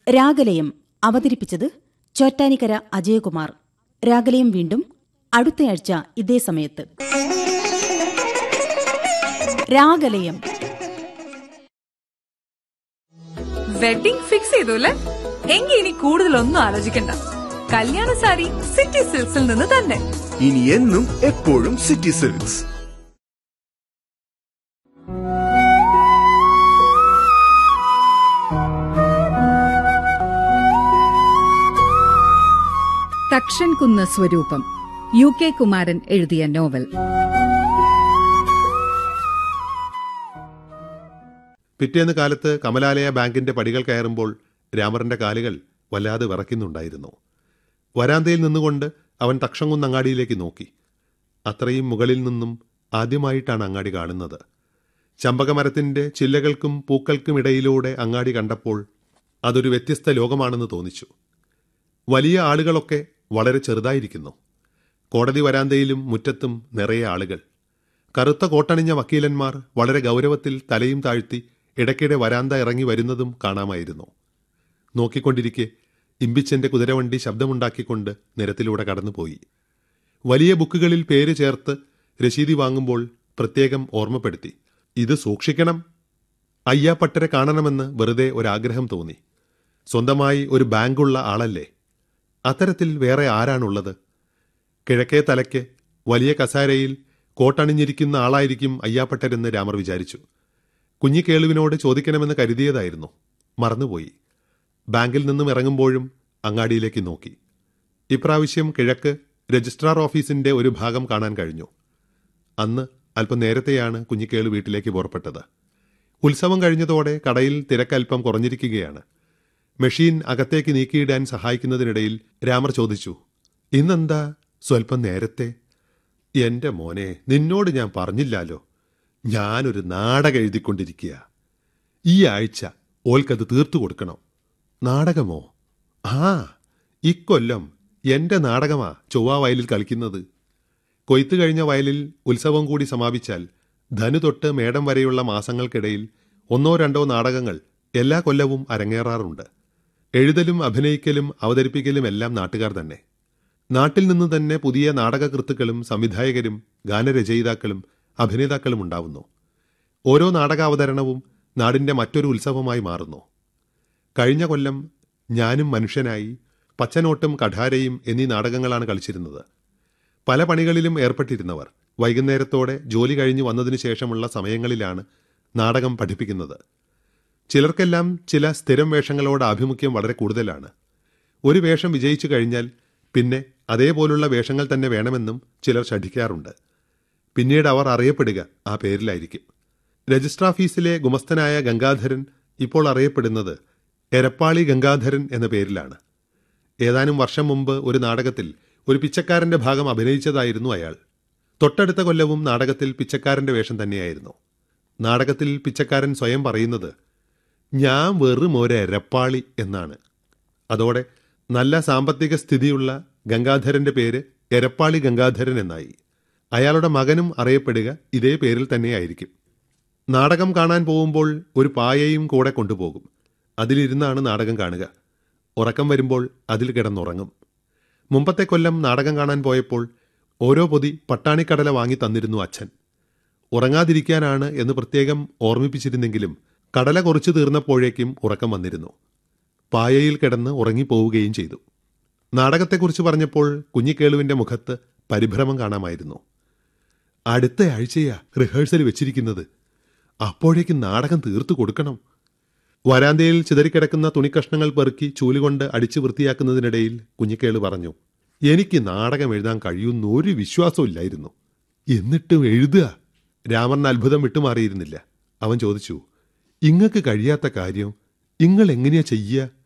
രാഗലയം അവതരിപ്പിച്ചത് ചോറ്റാനിക്കര അജയകുമാർ രാഗലയം വീണ്ടും അടുത്തയാഴ്ച ഇതേ സമയത്ത് രാഗലയം വെഡിംഗ് ഫിക്സ് ചെയ്തു അല്ലേ എങ്കിൽ ഇനി കൂടുതലൊന്നും ആലോചിക്കണ്ട കല്യാണ സാരി സിറ്റി സിൽക്സിൽ നിന്ന് തന്നെ ഇനി എന്നും എപ്പോഴും സിറ്റി സിൽക്സ് തക്ഷൻകുന്ന് സ്വരൂപം യു കെ കുമാരൻ എഴുതിയ നോവൽ പിറ്റേന്ന് കാലത്ത് കമലാലയ ബാങ്കിന്റെ പടികൾ കയറുമ്പോൾ രാമറിന്റെ കാലുകൾ വല്ലാതെ വിറയ്ക്കുന്നുണ്ടായിരുന്നു വരാന്തയിൽ നിന്നുകൊണ്ട് അവൻ തക്ഷങ്കുന്ന് അങ്ങാടിയിലേക്ക് നോക്കി അത്രയും മുകളിൽ നിന്നും ആദ്യമായിട്ടാണ് അങ്ങാടി കാണുന്നത് ചമ്പകമരത്തിന്റെ ചില്ലകൾക്കും പൂക്കൾക്കും ഇടയിലൂടെ അങ്ങാടി കണ്ടപ്പോൾ അതൊരു വ്യത്യസ്ത ലോകമാണെന്ന് തോന്നിച്ചു വലിയ ആളുകളൊക്കെ വളരെ ചെറുതായിരിക്കുന്നു കോടതി വരാന്തയിലും മുറ്റത്തും നിറയെ ആളുകൾ കറുത്ത കോട്ടണിഞ്ഞ വക്കീലന്മാർ വളരെ ഗൗരവത്തിൽ തലയും താഴ്ത്തി ഇടയ്ക്കിടെ വരാന്ത ഇറങ്ങി വരുന്നതും കാണാമായിരുന്നു നോക്കിക്കൊണ്ടിരിക്കെ ഇമ്പിച്ചന്റെ കുതിരവണ്ടി ശബ്ദമുണ്ടാക്കിക്കൊണ്ട് നിരത്തിലൂടെ കടന്നുപോയി വലിയ ബുക്കുകളിൽ പേര് ചേർത്ത് രശീതി വാങ്ങുമ്പോൾ പ്രത്യേകം ഓർമ്മപ്പെടുത്തി ഇത് സൂക്ഷിക്കണം അയ്യാപ്പട്ടരെ കാണണമെന്ന് വെറുതെ ഒരാഗ്രഹം തോന്നി സ്വന്തമായി ഒരു ബാങ്കുള്ള ആളല്ലേ അത്തരത്തിൽ വേറെ ആരാണുള്ളത് കിഴക്കേ തലയ്ക്ക് വലിയ കസാരയിൽ കോട്ടണിഞ്ഞിരിക്കുന്ന ആളായിരിക്കും അയ്യാപ്പട്ടരെന്ന് രാമർ വിചാരിച്ചു കുഞ്ഞിക്കേളുവിനോട് ചോദിക്കണമെന്ന് കരുതിയതായിരുന്നു മറന്നുപോയി ബാങ്കിൽ നിന്നും ഇറങ്ങുമ്പോഴും അങ്ങാടിയിലേക്ക് നോക്കി ഇപ്രാവശ്യം കിഴക്ക് രജിസ്ട്രാർ ഓഫീസിന്റെ ഒരു ഭാഗം കാണാൻ കഴിഞ്ഞു അന്ന് അല്പം നേരത്തെയാണ് കുഞ്ഞിക്കേളു വീട്ടിലേക്ക് പുറപ്പെട്ടത് ഉത്സവം കഴിഞ്ഞതോടെ കടയിൽ തിരക്കൽപ്പം കുറഞ്ഞിരിക്കുകയാണ് മെഷീൻ അകത്തേക്ക് നീക്കിയിടാൻ സഹായിക്കുന്നതിനിടയിൽ രാമർ ചോദിച്ചു ഇന്നെന്താ സ്വൽപ്പം നേരത്തെ എന്റെ മോനെ നിന്നോട് ഞാൻ പറഞ്ഞില്ലാലോ ഞാനൊരു നാടകം എഴുതിക്കൊണ്ടിരിക്കുക ഈ ആഴ്ച ഓൽക്കത് തീർത്തു കൊടുക്കണം നാടകമോ ആ ഇക്കൊല്ലം എന്റെ നാടകമാ ചൊവ്വ വയലിൽ കളിക്കുന്നത് കൊയ്ത്തു കഴിഞ്ഞ വയലിൽ ഉത്സവം കൂടി സമാപിച്ചാൽ ധനു തൊട്ട് മേടം വരെയുള്ള മാസങ്ങൾക്കിടയിൽ ഒന്നോ രണ്ടോ നാടകങ്ങൾ എല്ലാ കൊല്ലവും അരങ്ങേറാറുണ്ട് എഴുതലും അഭിനയിക്കലും അവതരിപ്പിക്കലും എല്ലാം നാട്ടുകാർ തന്നെ നാട്ടിൽ നിന്ന് തന്നെ പുതിയ നാടകകൃത്തുക്കളും സംവിധായകരും ഗാനരചയിതാക്കളും അഭിനേതാക്കളും ഉണ്ടാവുന്നു ഓരോ നാടകാവതരണവും നാടിന്റെ മറ്റൊരു ഉത്സവമായി മാറുന്നു കഴിഞ്ഞ കൊല്ലം ഞാനും മനുഷ്യനായി പച്ചനോട്ടും കഠാരയും എന്നീ നാടകങ്ങളാണ് കളിച്ചിരുന്നത് പല പണികളിലും ഏർപ്പെട്ടിരുന്നവർ വൈകുന്നേരത്തോടെ ജോലി കഴിഞ്ഞു വന്നതിനു ശേഷമുള്ള സമയങ്ങളിലാണ് നാടകം പഠിപ്പിക്കുന്നത് ചിലർക്കെല്ലാം ചില സ്ഥിരം വേഷങ്ങളോട് ആഭിമുഖ്യം വളരെ കൂടുതലാണ് ഒരു വേഷം വിജയിച്ചു കഴിഞ്ഞാൽ പിന്നെ അതേപോലുള്ള വേഷങ്ങൾ തന്നെ വേണമെന്നും ചിലർ ശഠിക്കാറുണ്ട് പിന്നീട് അവർ അറിയപ്പെടുക ആ പേരിലായിരിക്കും രജിസ്റ്റർ ഓഫീസിലെ ഗുമസ്തനായ ഗംഗാധരൻ ഇപ്പോൾ അറിയപ്പെടുന്നത് എരപ്പാളി ഗംഗാധരൻ എന്ന പേരിലാണ് ഏതാനും വർഷം മുമ്പ് ഒരു നാടകത്തിൽ ഒരു പിച്ചക്കാരന്റെ ഭാഗം അഭിനയിച്ചതായിരുന്നു അയാൾ തൊട്ടടുത്ത കൊല്ലവും നാടകത്തിൽ പിച്ചക്കാരന്റെ വേഷം തന്നെയായിരുന്നു നാടകത്തിൽ പിച്ചക്കാരൻ സ്വയം പറയുന്നത് ഞാൻ വെറും ഒരു എരപ്പാളി എന്നാണ് അതോടെ നല്ല സാമ്പത്തിക സ്ഥിതിയുള്ള ഗംഗാധരന്റെ പേര് എരപ്പാളി ഗംഗാധരൻ എന്നായി അയാളുടെ മകനും അറിയപ്പെടുക ഇതേ പേരിൽ തന്നെയായിരിക്കും നാടകം കാണാൻ പോകുമ്പോൾ ഒരു പായയും കൂടെ കൊണ്ടുപോകും അതിലിരുന്നാണ് നാടകം കാണുക ഉറക്കം വരുമ്പോൾ അതിൽ കിടന്നുറങ്ങും മുമ്പത്തെ കൊല്ലം നാടകം കാണാൻ പോയപ്പോൾ ഓരോ പൊതി പട്ടാണിക്കടല വാങ്ങി തന്നിരുന്നു അച്ഛൻ ഉറങ്ങാതിരിക്കാനാണ് എന്ന് പ്രത്യേകം ഓർമ്മിപ്പിച്ചിരുന്നെങ്കിലും കടല കുറച്ചു തീർന്നപ്പോഴേക്കും ഉറക്കം വന്നിരുന്നു പായയിൽ കിടന്ന് ഉറങ്ങിപ്പോവുകയും ചെയ്തു നാടകത്തെക്കുറിച്ച് പറഞ്ഞപ്പോൾ കുഞ്ഞിക്കേളുവിന്റെ മുഖത്ത് പരിഭ്രമം കാണാമായിരുന്നു അടുത്ത ആഴ്ചയാ റിഹേഴ്സൽ വെച്ചിരിക്കുന്നത് അപ്പോഴേക്കും നാടകം തീർത്തു കൊടുക്കണം വരാന്തയിൽ ചിതറിക്കിടക്കുന്ന തുണിക്കഷ്ണങ്ങൾ പെറുക്കി ചൂലുകൊണ്ട് അടിച്ചു വൃത്തിയാക്കുന്നതിനിടയിൽ കുഞ്ഞിക്കേള് പറഞ്ഞു എനിക്ക് നാടകം എഴുതാൻ കഴിയുന്ന ഒരു വിശ്വാസവും ഇല്ലായിരുന്നു എന്നിട്ടും എഴുതുക രാമൻ അത്ഭുതം വിട്ടുമാറിയിരുന്നില്ല അവൻ ചോദിച്ചു ഇങ്ങക്ക് കഴിയാത്ത കാര്യം ഇങ്ങൾ എങ്ങനെയാ ചെയ്യുക